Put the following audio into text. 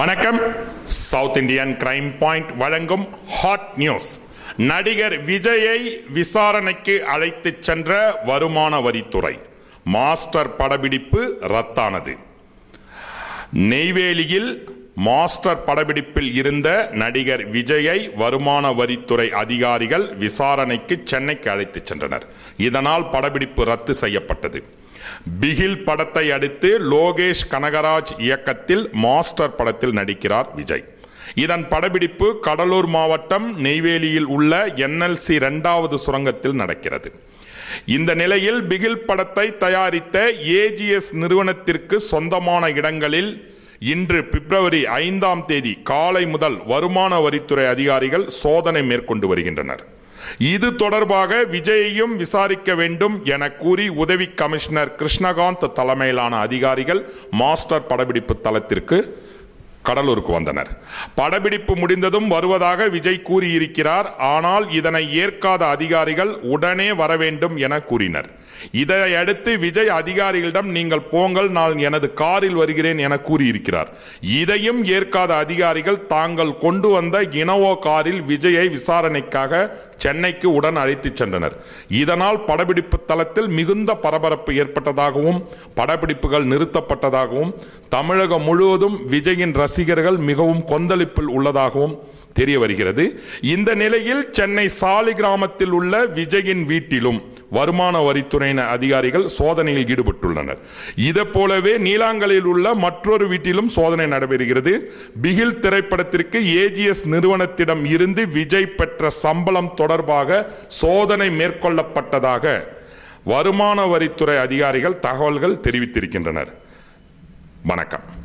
வணக்கம் south Indian crime point வழங்கும் hot news நடிகர் விஜயை விசாரணைக்கு அழைத்துச் சென்ற வருமான வரித்துறை மாஸ்டர் படப்பிடிப்பு ரத்தானது நெய்வேலியில் மாஸ்டர் படப்பிடிப்பில் இருந்த நடிகர் விஜயை வருமான வரித்துறை அதிகாரிகள் விசாரணைக்கு சென்னைக்கு அழைத்துச் சென்றனர் இதனால் படப்பிடிப்பு ரத்து செய்யப்பட்டது பிகில் படத்தை அடுத்து லோகேஷ் கனகராஜ் இயக்கத்தில் மாஸ்டர் படத்தில் நடிக்கிறார் விஜய் இதன் படப்பிடிப்பு கடலூர் மாவட்டம் நெய்வேலியில் உள்ள என்எல்சி இரண்டாவது சுரங்கத்தில் நடக்கிறது இந்த நிலையில் பிகில் படத்தை தயாரித்த ஏஜிஎஸ் நிறுவனத்திற்கு சொந்தமான இடங்களில் இன்று பிப்ரவரி ஐந்தாம் தேதி காலை முதல் வருமான வரித்துறை அதிகாரிகள் சோதனை மேற்கொண்டு வருகின்றனர் இது தொடர்பாக விஜயையும் விசாரிக்க வேண்டும் என கூறி உதவி கமிஷனர் கிருஷ்ணகாந்த் தலைமையிலான அதிகாரிகள் மாஸ்டர் படப்பிடிப்பு தளத்திற்கு கடலூருக்கு வந்தனர் படப்பிடிப்பு முடிந்ததும் வருவதாக விஜய் கூறியிருக்கிறார் ஆனால் இதனை ஏற்காத அதிகாரிகள் உடனே வர வேண்டும் என கூறினர் இதையடுத்து விஜய் அதிகாரிகளிடம் நீங்கள் போங்கள் நான் எனது காரில் வருகிறேன் என கூறியிருக்கிறார் இதையும் ஏற்காத அதிகாரிகள் தாங்கள் கொண்டு வந்த இனோவோ காரில் விஜயை விசாரணைக்காக சென்னைக்கு உடன் அழைத்துச் சென்றனர் இதனால் படப்பிடிப்பு தளத்தில் மிகுந்த பரபரப்பு ஏற்பட்டதாகவும் படப்பிடிப்புகள் நிறுத்தப்பட்டதாகவும் தமிழகம் முழுவதும் விஜயின் ரசிகர்கள் மிகவும் கொந்தளிப்பில் உள்ளதாகவும் தெரிய வருகிறது இந்த நிலையில் சென்னை சாலி கிராமத்தில் உள்ள விஜயின் வீட்டிலும் வருமான வரித்துறையின அதிகாரிகள் சோதனையில் ஈடுபட்டுள்ளனர் இதை போலவே நீலாங்கலில் உள்ள மற்றொரு வீட்டிலும் சோதனை நடைபெறுகிறது பிகில் திரைப்படத்திற்கு ஏஜிஎஸ் நிறுவனத்திடம் இருந்து விஜய் பெற்ற சம்பளம் தொடர்பாக சோதனை மேற்கொள்ளப்பட்டதாக வருமான வரித்துறை அதிகாரிகள் தகவல்கள் தெரிவித்திருக்கின்றனர் வணக்கம்